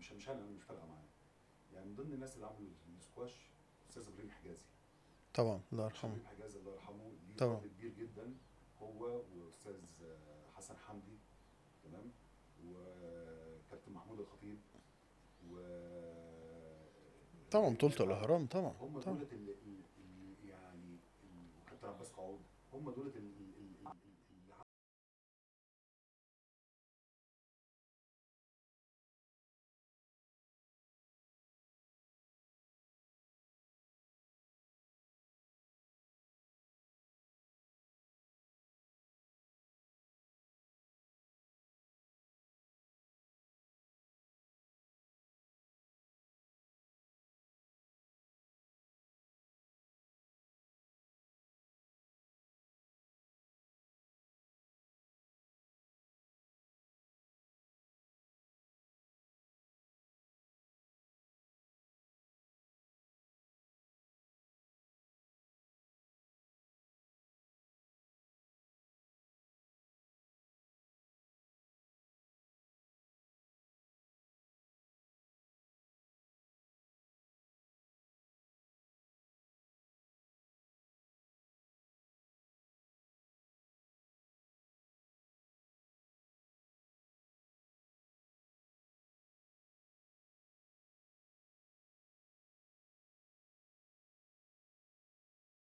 مش مش انا مش فارقه معايا يعني من ضمن الناس اللي عملوا السكواش استاذ ابراهيم حجازي طبعا الله يرحمه ابراهيم حجازي الله يرحمه ليه طبعا. فضل كبير جدا هو واستاذ حسن حمدي تمام وكابتن محمود الخطيب و طبعا بطولة الأهرام طبعا هم طبعا دولت اللي, اللي يعني ال- وكابتن عباس قعود هم دولت اللي